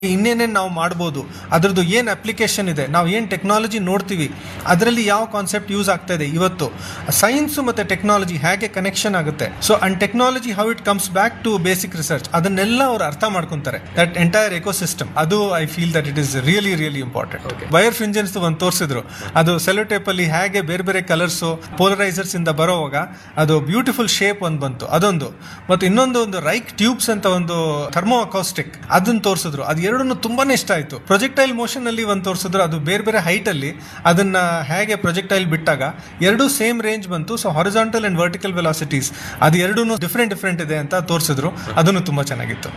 ಇನ್ನೇನೇನು ನಾವು ಮಾಡ್ಬೋದು ಅದ್ರದ್ದು ಏನು ಅಪ್ಲಿಕೇಶನ್ ಇದೆ ನಾವು ಏನು ಟೆಕ್ನಾಲಜಿ ನೋಡ್ತೀವಿ ಅದರಲ್ಲಿ ಯಾವ ಕಾನ್ಸೆಪ್ಟ್ ಯೂಸ್ ಆಗ್ತಾ ಇದೆ ಇವತ್ತು ಸೈನ್ಸ್ ಮತ್ತೆ ಟೆಕ್ನಾಲಜಿ ಹೇಗೆ ಕನೆಕ್ಷನ್ ಆಗುತ್ತೆ so and technology how it comes back to basic research ಅದನ್ನೆಲ್ಲ ಅವ್ರು ಅರ್ಥ ಮಾಡ್ಕೊಂತಾರೆ ದಟ್ ಎಂಟೈರ್ ಎಕೋಸಿಸ್ಟಮ್ ಅದು I feel that it is really really important ವೈರ್ ಫ್ರಿಂಜನ್ಸ್ ಒಂದು ತೋರಿಸಿದ್ರು ಅದು ಸೆಲೋಟೇಪ್ ಅಲ್ಲಿ ಹೇಗೆ ಬೇರೆ ಬೇರೆ ಕಲರ್ಸ್ ಪೋಲರೈಸರ್ಸ್ ಇಂದ ಬರೋವಾಗ ಅದು ಬ್ಯೂಟಿಫುಲ್ ಶೇಪ್ ಒಂದು ಬಂತು ಅದೊಂದು ಮತ್ತು ಇನ್ನೊಂದು ಒಂದು ರೈಕ್ ಟ್ಯೂಬ್ಸ್ ಅಂತ ಒಂದು ಥರ್ಮೋ ಅಕೌಸ್ಟಿಕ್ ಅದನ್ನ ತೋರಿಸಿದ್ರು ಅದು ಎರಡನ್ನು ತುಂಬಾನೇ ಇಷ್ಟ ಆಯ್ತು ಪ್ರೊಜೆಕ್ಟೈಲ್ ಮೋಷನ್ ಅಲ್ಲಿ ಒಂದು ತೋರಿಸಿದ್ರು ಅದು ಬೇರೆ ಬೇರೆ ಹೈಟ್ ಅಲ್ಲಿ ಅದನ್ನ ಹೇಗೆ ಪ್ರೊಜೆಕ್ಟೈಲ್ ಬಿಟ್ಟಾಗ ಎರಡೂ ಸೇಮ್ ರೇಂಜ್ ಬಂತು so horizontal and vertical velocities ಅದು ಎರಡೂ ಡಿಫ್ರೆಂಟ್ ಡಿಫ್ರೆಂಟ್ ಇದೆ ಅಂತ ತೋರಿಸಿದ್ರು ಅದನ್ನು ತುಂಬಾ ಚೆನ್ನಾಗಿತ್ತು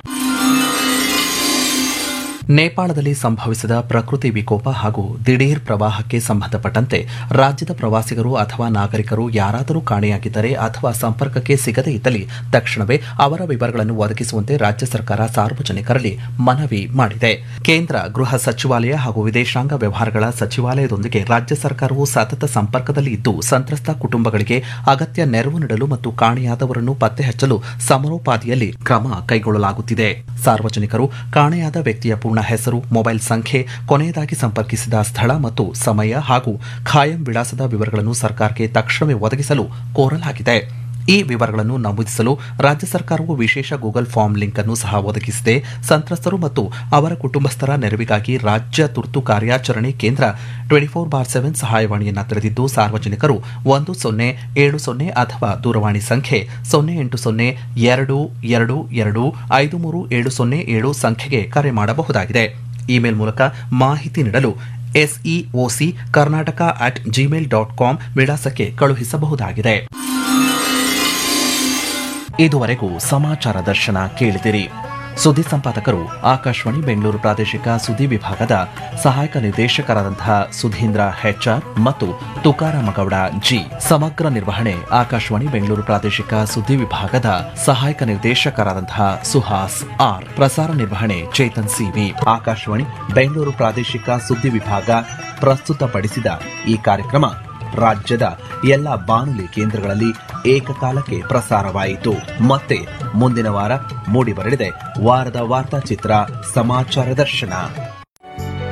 ನೇಪಾಳದಲ್ಲಿ ಸಂಭವಿಸಿದ ಪ್ರಕೃತಿ ವಿಕೋಪ ಹಾಗೂ ದಿಢೀರ್ ಪ್ರವಾಹಕ್ಕೆ ಸಂಬಂಧಪಟ್ಟಂತೆ ರಾಜ್ಯದ ಪ್ರವಾಸಿಗರು ಅಥವಾ ನಾಗರಿಕರು ಯಾರಾದರೂ ಕಾಣೆಯಾಗಿದ್ದರೆ ಅಥವಾ ಸಂಪರ್ಕಕ್ಕೆ ಸಿಗದೇ ಇದ್ದಲ್ಲಿ ತಕ್ಷಣವೇ ಅವರ ವಿವರಗಳನ್ನು ಒದಗಿಸುವಂತೆ ರಾಜ್ಯ ಸರ್ಕಾರ ಸಾರ್ವಜನಿಕರಲ್ಲಿ ಮನವಿ ಮಾಡಿದೆ ಕೇಂದ್ರ ಗೃಹ ಸಚಿವಾಲಯ ಹಾಗೂ ವಿದೇಶಾಂಗ ವ್ಯವಹಾರಗಳ ಸಚಿವಾಲಯದೊಂದಿಗೆ ರಾಜ್ಯ ಸರ್ಕಾರವು ಸತತ ಸಂಪರ್ಕದಲ್ಲಿ ಇದ್ದು ಸಂತ್ರಸ್ತ ಕುಟುಂಬಗಳಿಗೆ ಅಗತ್ಯ ನೆರವು ನೀಡಲು ಮತ್ತು ಕಾಣೆಯಾದವರನ್ನು ಪತ್ತೆ ಹಚ್ಚಲು ಸಮರೋಪಾದಿಯಲ್ಲಿ ಕ್ರಮ ಕೈಗೊಳ್ಳಲಾಗುತ್ತಿದೆ ಸಾರ್ವಜನಿಕರು ಕಾಣೆಯಾದ ವ್ಯಕ್ತಿಯ ಪೂರ್ಣ ಹೆಸರು ಮೊಬೈಲ್ ಸಂಖ್ಯೆ ಕೊನೆಯದಾಗಿ ಸಂಪರ್ಕಿಸಿದ ಸ್ಥಳ ಮತ್ತು ಸಮಯ ಹಾಗೂ ಖಾಯಂ ವಿಳಾಸದ ವಿವರಗಳನ್ನು ಸರ್ಕಾರಕ್ಕೆ ತಕ್ಷಣವೇ ಒದಗಿಸಲು ಕೋರಲಾಗಿದೆ ಈ ವಿವರಗಳನ್ನು ನಮೂದಿಸಲು ರಾಜ್ಯ ಸರ್ಕಾರವು ವಿಶೇಷ ಗೂಗಲ್ ಫಾರ್ಮ್ ಲಿಂಕ್ ಅನ್ನು ಸಹ ಒದಗಿಸಿದೆ ಸಂತ್ರಸ್ತರು ಮತ್ತು ಅವರ ಕುಟುಂಬಸ್ಥರ ನೆರವಿಗಾಗಿ ರಾಜ್ಯ ತುರ್ತು ಕಾರ್ಯಾಚರಣೆ ಕೇಂದ್ರ ಟ್ವೆಂಟಿ ಫೋರ್ ಬಾರ್ ಸೆವೆನ್ ಸಹಾಯವಾಣಿಯನ್ನು ತೆರೆದಿದ್ದು ಸಾರ್ವಜನಿಕರು ಒಂದು ಸೊನ್ನೆ ಏಳು ಸೊನ್ನೆ ಅಥವಾ ದೂರವಾಣಿ ಸಂಖ್ಯೆ ಸೊನ್ನೆ ಎಂಟು ಸೊನ್ನೆ ಎರಡು ಎರಡು ಎರಡು ಐದು ಮೂರು ಏಳು ಸೊನ್ನೆ ಏಳು ಸಂಖ್ಯೆಗೆ ಕರೆ ಮಾಡಬಹುದಾಗಿದೆ ಇಮೇಲ್ ಮೂಲಕ ಮಾಹಿತಿ ನೀಡಲು SEOC Karnataka at Gmail dot com ವಿಳಾಸಕ್ಕೆ ಕಳುಹಿಸಬಹುದಾಗಿದೆ ಇದುವರೆಗೂ ಸಮಾಚಾರ ದರ್ಶನ ಕೇಳಿದಿರಿ ಸುದ್ದಿ ಸಂಪಾದಕರು ಆಕಾಶವಾಣಿ ಬೆಂಗಳೂರು ಪ್ರಾದೇಶಿಕ ಸುದ್ದಿ ವಿಭಾಗದ ಸಹಾಯಕ ನಿರ್ದೇಶಕರಾದಂತಹ ಸುಧೀಂದ್ರ ಹೆಚ್ಆರ್ ಮತ್ತು ತುಕಾರಾಮ ಗೌಡ ಜಿ ಸಮಗ್ರ ನಿರ್ವಹಣೆ ಆಕಾಶವಾಣಿ ಬೆಂಗಳೂರು ಪ್ರಾದೇಶಿಕ ಸುದ್ದಿ ವಿಭಾಗದ ಸಹಾಯಕ ನಿರ್ದೇಶಕರಾದಂತಹ ಸುಹಾಸ್ ಆರ್ ಪ್ರಸಾರ ನಿರ್ವಹಣೆ ಚೇತನ್ ಸಿವಿ ಆಕಾಶವಾಣಿ ಬೆಂಗಳೂರು ಪ್ರಾದೇಶಿಕ ಸುದ್ದಿ ವಿಭಾಗ ಪ್ರಸ್ತುತಪಡಿಸಿದ ಈ ಕಾರ್ಯಕ್ರಮ ರಾಜ್ಯದ ಎಲ್ಲ ಬಾನುಲಿ ಕೇಂದ್ರಗಳಲ್ಲಿ ಏಕಕಾಲಕ್ಕೆ ಪ್ರಸಾರವಾಯಿತು ಮತ್ತೆ ಮುಂದಿನ ವಾರ ಮೂಡಿಬರಲಿದೆ ವಾರದ ವಾರ್ತಾಚಿತ್ರ ಸಮಾಚಾರ ದರ್ಶನ